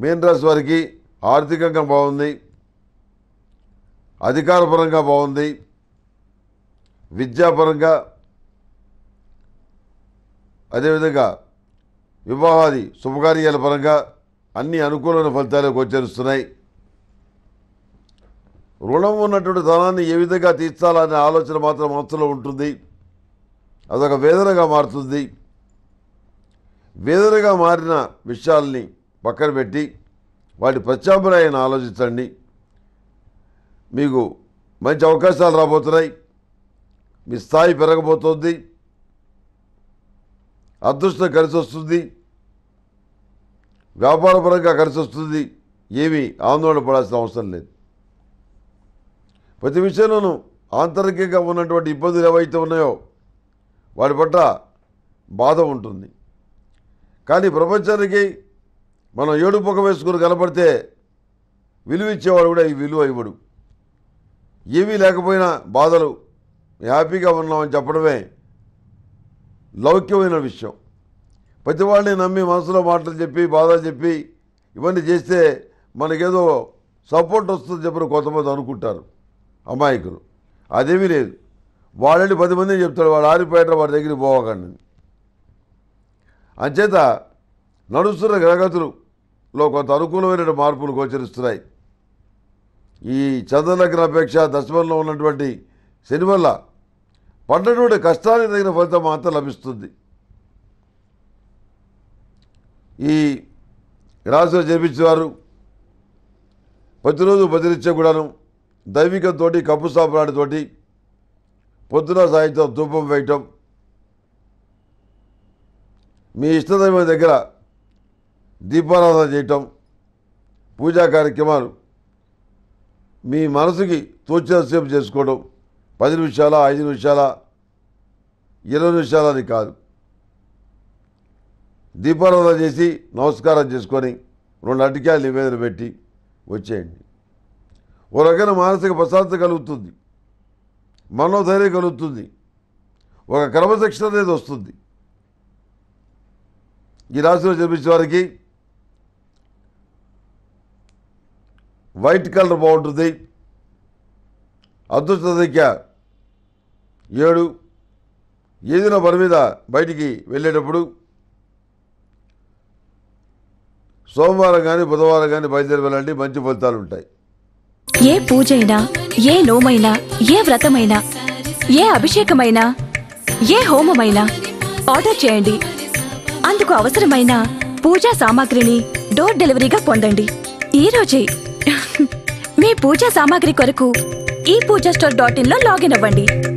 మీన రాశి వారికి ఆర్థికంగా బాగుంది అధికారపరంగా బాగుంది విద్యాపరంగా అదేవిధంగా వివాహాది శుభకార్యాల పరంగా అన్ని అనుకూలమైన ఫలితాలు గోచరిస్తున్నాయి రుణం ఉన్నటువంటి ధనాన్ని ఏ విధంగా తీర్చాలనే ఆలోచన మాత్రం మనసులో ఉంటుంది అదొక వేదనగా మారుతుంది వేదనగా మారిన విషయాల్ని పక్కన పెట్టి వాటి ప్రత్యామ్నాయాన్ని ఆలోచించండి మీకు మంచి అవకాశాలు రాబోతున్నాయి మీ స్థాయి పెరగబోతోంది అదృష్టం కలిసి వస్తుంది వ్యాపారపరంగా కలిసి వస్తుంది ఏమీ ఆందోళన పడాల్సిన అవసరం లేదు ప్రతి విషయంలోనూ ఆంతరికంగా ఉన్నటువంటి ఇబ్బందులు ఏవైతే ఉన్నాయో వాటి పట్ల బాధ ఉంటుంది కానీ ప్రపంచానికి మనం ఏడు పొగ వేసుకుని కనపడితే విలువ ఇచ్చేవాడు కూడా ఈ విలువ ఇవ్వడు ఏమీ లేకపోయినా బాధలు హ్యాపీగా ఉన్నామని చెప్పడమే లౌక్యమైన విషయం ప్రతి వాళ్ళని నమ్మి మనసులో మాటలు చెప్పి బాధలు చెప్పి ఇవన్నీ చేస్తే మనకేదో సపోర్ట్ వస్తుంది చెప్పిన కొంతమంది అనుకుంటారు అమాయకులు అదేమీ లేదు వాళ్ళని పది మంది చెప్తాడు వాడు ఆరిపోయాట వాడి దగ్గరికి పోవకండి అంచేత నడుస్తున్న గ్రహగతులలో కొంత అనుకూలమైన మార్పులు గోచరిస్తున్నాయి ఈ చంద్రలగ్న అపేక్ష దశమంలో ఉన్నటువంటి శని వల్ల పడ్డటువంటి కష్టానికి తగిన ఫలితం మాత్రం లభిస్తుంది ఈ రాశిలో జన్మించేవారు ప్రతిరోజు బదిలిచ్చే కూడాను దైవికంతో కప్పు సాంబ్రాడితోటి పొద్దున సాయంత్రం ధూపం వేయటం మీ ఇష్టదైవం దగ్గర దీపారాధన చేయటం పూజా కార్యక్రమాలు మీ మనసుకి తోచినంతసేపు చేసుకోవడం పది నిమిషాల ఐదు నిమిషాల ఇరవై నిమిషాలని కాదు దీపారాధన చేసి నమస్కారం చేసుకొని రెండు అటికాయలు నివేదన పెట్టి వచ్చేయండి ఓ రకమైన మానసిక ప్రశాంతత కలుగుతుంది మనోధైర్యం కలుగుతుంది ఒక క్రమశిక్షణ అనేది వస్తుంది ఈ రాశిలో జన్మించిన వారికి వైట్ కలర్ బాగుంటుంది అదృష్ట సంఖ్య ఏడు ఏదైనా పని మీద బయటికి వెళ్ళేటప్పుడు సోమవారం కానీ బుధవారం కానీ బయలుదేరి వెళ్ళండి మంచి ఫలితాలు ఉంటాయి ఏ పూజైనా ఏ నోమైనా ఏ వ్రతమైనా ఏ అభిషేకమైనా ఏ హోమమైనా ఆర్డర్ చేయండి అందుకు అవసరమైన పూజా సామాగ్రిని డోర్ డెలివరీగా పొందండి ఈ రోజే మీ పూజా సామాగ్రి కొరకు ఈ పూజా స్టోర్ డాట్ ఇన్ లో లాగిన్ అవ్వండి